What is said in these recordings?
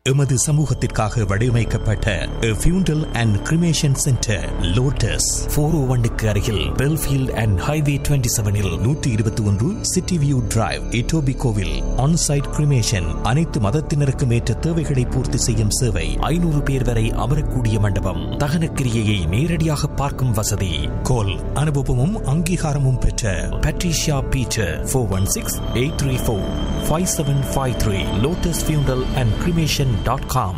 எமது சமூகத்திற்காக வடிவமைக்கப்பட்ட funeral and cremation centre Lotus four O ஒன்னுக்கு அருகில் பெல்ஃபீல்ட் அண்ட் ஹைவே டுவெண்ட்டி செவனில் நூற்றி இருபத்தி ஒன்று சிட்டி வியூ டிரைவ் இட்டோபி கோவில் ஆன்சைட் கிரிமேஷன் அனைத்து மதத்தினருக்கும் ஏற்ற தேவைகளை பூர்த்தி செய்யும் சேவை ஐநூறு பேர் வரை அமரக்கூடிய மண்டபம் தகனக்கிரியையை நேரடியாக பார்க்கும் வசதி கோல் அனுபவமும் அங்கீகாரமும் பெற்ற Patricia Beecher four one six eight three four five seven five three Lotus funeral and cremation dot com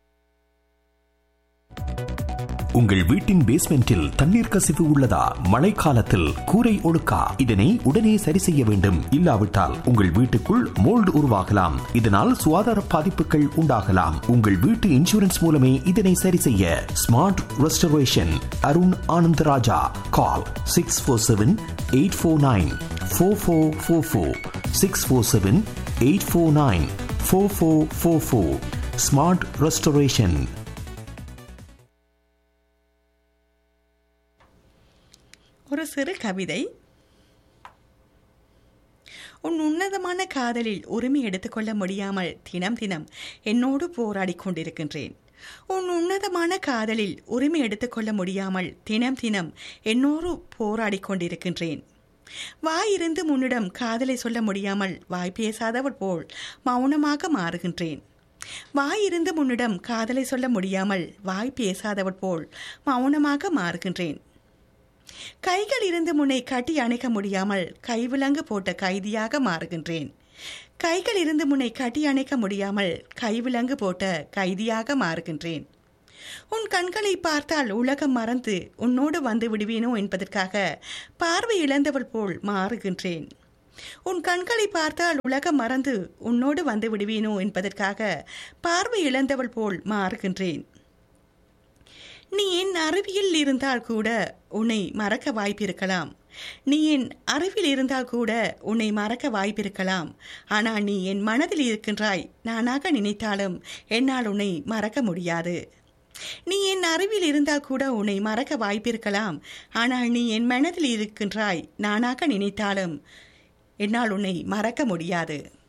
உங்கள் வீட்டின் பேஸ்மெண்டில் தண்ணீர் கசிவு உள்ளதா மழைக்காலத்தில் கூரை ஒழுக்கா இதனை உடனே சரி செய்ய வேண்டும் இல்லாவிட்டால் உங்கள் வீட்டுக்குள் மோல்டு உருவாகலாம் இதனால் சுகாதார பாதிப்புகள் உண்டாகலாம் உங்கள் வீட்டு இன்சூரன்ஸ் மூலமே இதனை சரி செய்ய smart restoration Arun Ananda Raja call six four seven eight four nine four four four four six four seven eight four nine four four four four smart restoration ஒரு சிறு கவிதை உன் உன்னதமான காதலில் உரிமை எடுத்துக்கொள்ள முடியாமல் தினம் தினம் என்னோடு போராடி கொண்டிருக்கின்றேன் உன் உன்னதமான காதலில் உரிமை எடுத்துக்கொள்ள முடியாமல் தினம் தினம் என்னோடு போராடி கொண்டிருக்கின்றேன் வாயிருந்து முன்னிடம் காதலை சொல்ல முடியாமல் வாய் பேசாதவள் போல் மௌனமாக மாறுகின்றேன் வாயிருந்து முன்னிடம் காதலை சொல்ல முடியாமல் வாய் பேசாதவள் போல் மௌனமாக மாறுகின்றேன் கைகள் இருந்து முனை கட்டி அணைக்க முடியாமல் கைவிலங்கு போட்ட கைதியாக மாறுகின்றேன் கைகள் இருந்து முனை கட்டி அணைக்க முடியாமல் கைவிலங்கு போட்ட கைதியாக மாறுகின்றேன் உன் கண்களை பார்த்தால் உலகம் மறந்து உன்னோடு வந்து விடுவேனோ என்பதற்காக பார்வை இழந்தவள் போல் மாறுகின்றேன் உன் கண்களை பார்த்தால் உலகம் மறந்து உன்னோடு வந்து விடுவேனோ என்பதற்காக பார்வை இழந்தவள் போல் மாறுகின்றேன் நீ என் அறிவியல் இருந்தால் கூட உன்னை மறக்க வாய்ப்பிருக்கலாம் நீ என் அறிவில் இருந்தால் கூட உன்னை மறக்க வாய்ப்பிருக்கலாம் ஆனால் நீ என் மனதில் இருக்கின்றாய் நானாக நினைத்தாலும் என்னால் உன்னை மறக்க முடியாது நீ என் அறிவில் இருந்தால் கூட உன்னை மறக்க வாய்ப்பிருக்கலாம் ஆனால் நீ என் மனதில் இருக்கின்றாய் நானாக நினைத்தாலும் என்னால் உன்னை மறக்க முடியாது